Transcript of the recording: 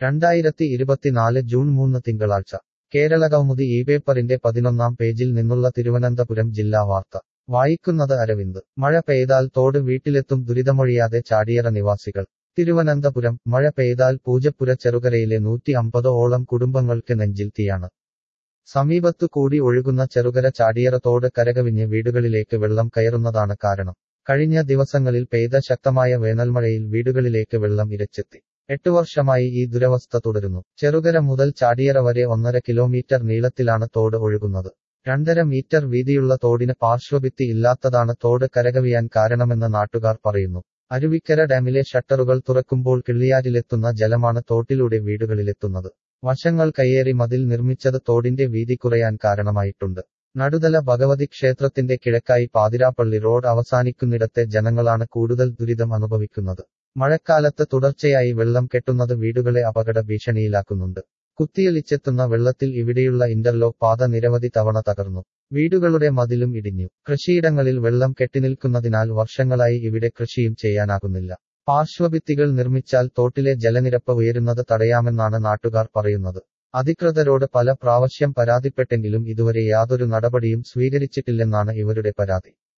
രണ്ടായിരത്തി ഇരുപത്തിനാല് ജൂൺ മൂന്ന് തിങ്കളാഴ്ച കേരളകൗമുദി ഈ പേപ്പറിന്റെ പതിനൊന്നാം പേജിൽ നിന്നുള്ള തിരുവനന്തപുരം ജില്ലാ വാർത്ത വായിക്കുന്നത് അരവിന്ദ് മഴ പെയ്താൽ തോട് വീട്ടിലെത്തും ദുരിതമൊഴിയാതെ ചാടിയറ നിവാസികൾ തിരുവനന്തപുരം മഴ പെയ്താൽ പൂജപ്പുര ചെറുകരയിലെ നൂറ്റി അമ്പത് ഓളം കുടുംബങ്ങൾക്ക് നെഞ്ചിൽ തീയാണ് സമീപത്തു കൂടി ഒഴുകുന്ന ചെറുകര ചാടിയറ തോട് കരകവിഞ്ഞ് വീടുകളിലേക്ക് വെള്ളം കയറുന്നതാണ് കാരണം കഴിഞ്ഞ ദിവസങ്ങളിൽ പെയ്ത ശക്തമായ വേനൽമഴയിൽ വീടുകളിലേക്ക് വെള്ളം ഇരച്ചെത്തി എട്ടു വർഷമായി ഈ ദുരവസ്ഥ തുടരുന്നു ചെറുകര മുതൽ ചാടിയറ വരെ ഒന്നര കിലോമീറ്റർ നീളത്തിലാണ് തോട് ഒഴുകുന്നത് രണ്ടര മീറ്റർ വീതിയുള്ള തോടിന് പാർശ്വഭിത്തി ഇല്ലാത്തതാണ് തോട് കരകവിയാൻ കാരണമെന്ന് നാട്ടുകാർ പറയുന്നു അരുവിക്കര ഡാമിലെ ഷട്ടറുകൾ തുറക്കുമ്പോൾ കിള്ളിയാരിലെത്തുന്ന ജലമാണ് തോട്ടിലൂടെ വീടുകളിലെത്തുന്നത് വശങ്ങൾ കയ്യേറി മതിൽ നിർമ്മിച്ചത് തോടിന്റെ വീതി കുറയാൻ കാരണമായിട്ടുണ്ട് നടുതല ഭഗവതി ക്ഷേത്രത്തിന്റെ കിഴക്കായി പാതിരാപ്പള്ളി റോഡ് അവസാനിക്കുന്നിടത്തെ ജനങ്ങളാണ് കൂടുതൽ ദുരിതം അനുഭവിക്കുന്നത് മഴക്കാലത്ത് തുടർച്ചയായി വെള്ളം കെട്ടുന്നത് വീടുകളെ അപകട ഭീഷണിയിലാക്കുന്നുണ്ട് കുത്തിയൊലിച്ചെത്തുന്ന വെള്ളത്തിൽ ഇവിടെയുള്ള ഇന്റർലോക്ക് പാത നിരവധി തവണ തകർന്നു വീടുകളുടെ മതിലും ഇടിഞ്ഞു കൃഷിയിടങ്ങളിൽ വെള്ളം കെട്ടിനിൽക്കുന്നതിനാൽ വർഷങ്ങളായി ഇവിടെ കൃഷിയും ചെയ്യാനാകുന്നില്ല പാർശ്വഭിത്തികൾ നിർമ്മിച്ചാൽ തോട്ടിലെ ജലനിരപ്പ് ഉയരുന്നത് തടയാമെന്നാണ് നാട്ടുകാർ പറയുന്നത് അധികൃതരോട് പല പ്രാവശ്യം പരാതിപ്പെട്ടെങ്കിലും ഇതുവരെ യാതൊരു നടപടിയും സ്വീകരിച്ചിട്ടില്ലെന്നാണ് ഇവരുടെ പരാതി